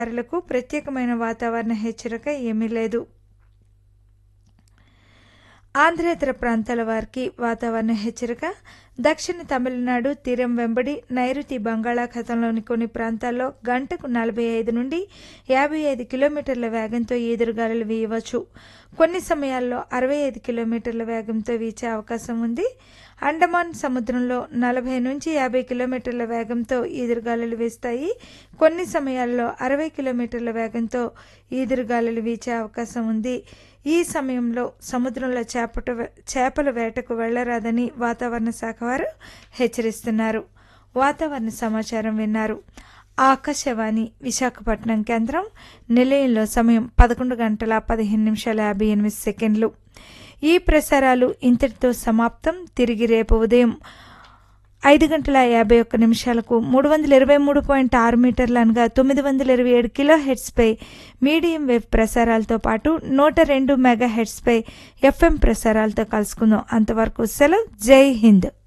వారులకు ప్రత్యేకమైన వాతావరణ హెచ్చరిక ఏమీ లేదు ఆంధ్రేతర ప్రాంతాల వారికి వాతావరణ హెచ్చరిక దక్షిణ తమిళనాడు తీరం వెంబడి నైరుతి బంగాళాఖాతంలోని కొన్ని ప్రాంతాల్లో గంటకు నలభై ఐదు నుండి యాభై ఐదు కిలోమీటర్ల వేగంతో ఈదురుగాలులు వీయవచ్చు కొన్ని సమయాల్లో అరవై ఐదు కిలోమీటర్ల వేగంతో వీచే అవకాశం ఉంది అండమాన్ సముద్రంలో నలభై నుంచి యాభై కిలోమీటర్ల వేగంతో ఈదురుగాలులు వీస్తాయి కొన్ని సమయాల్లో అరవై కిలోమీటర్ల వేగంతో ఈదురుగాలులు వీచే అవకాశం ఉంది ఈ సమయంలో సముద్రంలో చేపట చేపల వేటకు వెళ్లరాదని వాతావరణ శాఖ వారు హెచ్చరిస్తున్నారు వాతావరణ సమాచారం విన్నారు ఆకాశవాణి విశాఖపట్నం కేంద్రం నిలయంలో సమయం పదకొండు గంటల పదిహేను నిమిషాల యాభై ఎనిమిది సెకండ్లు ఈ ప్రసారాలు ఇంతటితో సమాప్తం తిరిగి రేపు ఉదయం ఐదు గంటల యాభై ఒక్క నిమిషాలకు మూడు వందల ఇరవై మూడు పాయింట్ ఆరు మీటర్లు అనగా తొమ్మిది వందల ఇరవై ఏడు కిలో హెడ్స్పై మీడియం వేవ్ ప్రసారాలతో పాటు నూట రెండు మెగా హెడ్స్పై ఎఫ్ఎం ప్రసారాలతో కలుసుకుందాం అంతవరకు సెలవు జై హింద్